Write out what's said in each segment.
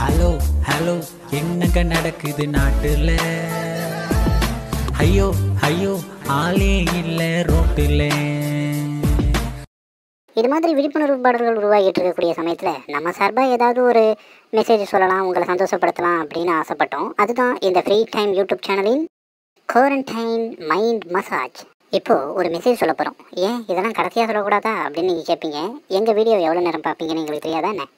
Hello hello என்னங்க நடக்குது நாட்டுல ஐயோ ஐயோ ஆளே இல்ல ரோட்டுல இது மாதிரி விழிப்புணர்வு பாடல்கள் உருவாகிட்டு இருக்கக்கூடிய சமயத்தில் நம்ம சார்பாக ஏதாவது ஒரு மெசேஜ் சொல்லலாம் உங்களை சந்தோஷப்படுத்தலாம் அப்படின்னு ஆசைப்பட்டோம் அதுதான் இந்த ஃப்ரீ டைம் யூடியூப் சேனலின் குவாரண்டைன் மைண்ட் மசாஜ் இப்போ ஒரு மெசேஜ் சொல்ல போகிறோம் ஏன் இதெல்லாம் கடைசியாக சொல்லக்கூடாதா அப்படின்னு நீங்கள் கேட்பீங்க எங்கள் வீடியோ எவ்வளோ நேரம் பார்ப்பீங்கன்னு எங்களுக்கு தெரியாதா என்ன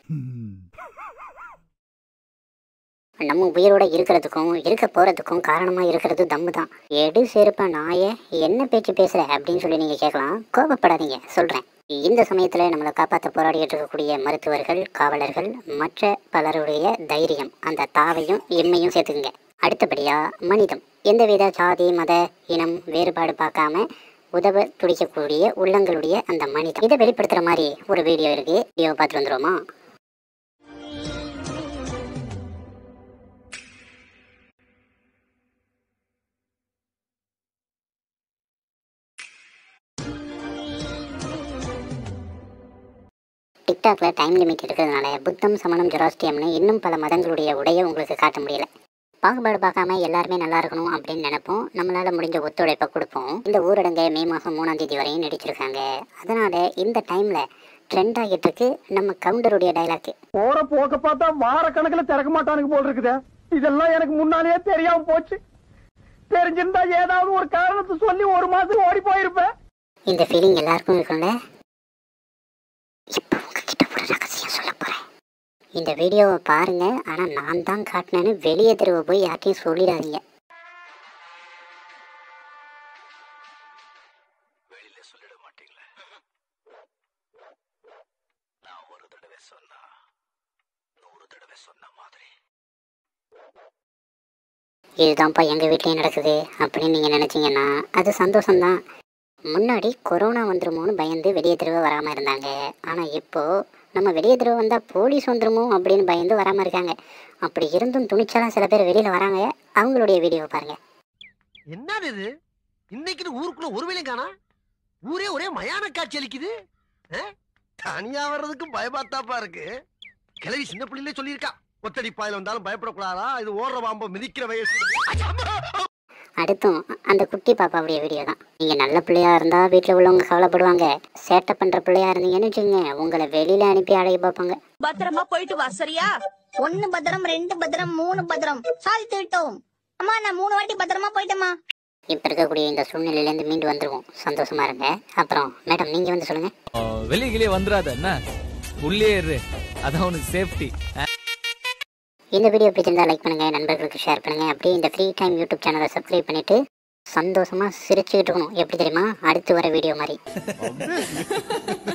நம்ம உயிரோட இருக்கிறதுக்கும் இருக்க போகிறதுக்கும் காரணமாக இருக்கிறது தம்மு தான் எடு செருப்ப நாய என்ன பேச்சு பேசுகிற அப்படின்னு சொல்லி நீங்கள் கேட்கலாம் கோபப்படாதீங்க சொல்கிறேன் இந்த சமயத்தில் நம்மளை காப்பாற்ற போராடிட்டு இருக்கக்கூடிய மருத்துவர்கள் காவலர்கள் மற்ற பலருடைய தைரியம் அந்த தாவையும் எம்மையும் சேர்த்துக்குங்க அடுத்தபடியாக மனிதம் எந்தவித சாதி மத இனம் வேறுபாடு பார்க்காம உதவ துடிக்கக்கூடிய உள்ளங்களுடைய அந்த மனிதம் இதை வெளிப்படுத்துகிற மாதிரி ஒரு வீடியோ இருக்குது வீடியோ பார்த்துட்டு வந்துருவோமா டிக்டாக்ல டைம் லிமிட் இருக்கிறதுனால புத்தம் சமணம் ஜொராஸ்டியம்னு இன்னும் பல மதங்களுடைய உடைய உங்களுக்கு காட்ட முடியல பாகுபாடு பார்க்காம எல்லாருமே நல்லா இருக்கணும் அப்படின்னு நினைப்போம் நம்மளால முடிஞ்ச ஒத்துழைப்பை கொடுப்போம் இந்த ஊரடங்கை மே மாதம் மூணாம் தேதி வரையும் நடிச்சிருக்காங்க அதனால இந்த டைம்ல ட்ரெண்ட் ஆகிட்டு இருக்கு நம்ம கவுண்டருடைய டைலாக் போற போக்க பார்த்தா வார கணக்குல திறக்க மாட்டானுங்க போல் இருக்குதே இதெல்லாம் எனக்கு முன்னாலேயே தெரியாம போச்சு தெரிஞ்சிருந்தா ஏதாவது ஒரு காரணத்தை சொல்லி ஒரு மாசம் ஓடி போயிருப்பேன் இந்த ஃபீலிங் எல்லாருக்கும் இருக்கும்ல இப்போ உங்ககிட்ட ஒரு ரகசியம் சொல்ல போறேன் இந்த வீடியோவை பாருங்க ஆனா நான் தான் காட்டினேன்னு வெளியே தெருவை போய் யார்ட்டையும் சொல்லிடாதீங்க இதுதான்ப்பா எங்கள் வீட்லேயும் நடக்குது அப்படின்னு நீங்கள் நினச்சிங்கன்னா அது சந்தோஷம்தான் முன்னாடி கொரோனா வந்துருமோன்னு பயந்து வெளியே தெருவு வராமல் இருந்தாங்க ஆனால் இப்போது நம்ம வெளியே தெருவு வந்தால் போலீஸ் வந்துருமோ அப்படின்னு பயந்து வராமல் இருக்காங்க அப்படி இருந்தும் துணிச்சலாக சில பேர் வெளியில் வராங்க அவங்களுடைய வீடியோவை பாருங்கள் என்னது இது இன்னைக்கு ஊருக்குள்ள ஒரு வேலையும் காணா ஊரே ஒரே மயான காட்சி அளிக்குது ஆ? தனியா வர்றதுக்கு பயமாத்தாப்பா இருக்கு கிளவி சின்ன பிள்ளையிலே சொல்லியிருக்கா ஒத்தடி பாயில வந்தாலும் பயப்படக்கூடாதா இது ஓடுற பாம்ப மிதிக்கிற வயசு அடுத்தும் அந்த குட்டி பாப்பாவுடைய வீடியோ தான் நீங்கள் நல்ல பிள்ளையா இருந்தால் வீட்டில் உள்ளவங்க கவலைப்படுவாங்க சேட்டை பண்ணுற பிள்ளையா இருந்தீங்கன்னு வச்சுக்கோங்க உங்களை வெளியில் அனுப்பி அழகி பார்ப்பாங்க பத்திரமா போயிட்டு வா சரியா ஒன்னு பத்திரம் ரெண்டு பத்திரம் மூணு பத்திரம் சாதித்து விட்டோம் அம்மா நான் மூணு வாட்டி பத்திரமா போயிட்டேம்மா இப்போ இருக்கக்கூடிய இந்த சூழ்நிலையிலேருந்து மீண்டு வந்துருவோம் சந்தோஷமா இருங்க அப்புறம் மேடம் நீங்கள் வந்து சொல்லுங்கள் வெளியே கிளியே வந்துடாத என்ன உள்ளே இரு அதான் உனக்கு சேஃப்டி இந்த வீடியோ பிடிச்சிருந்தா லைக் பண்ணுங்க நண்பர்களுக்கு ஷேர் பண்ணுங்க அப்படியே இந்த ஃப்ரீ டைம் யூடியூப் சேனலை சப்ஸ்கிரைப் பண்ணிட்டு சந்தோஷமா சிரிச்சுக்கிட்டு இருக்கணும் எப்படி தெரியுமா அடுத்து வர வீடியோ மாதிரி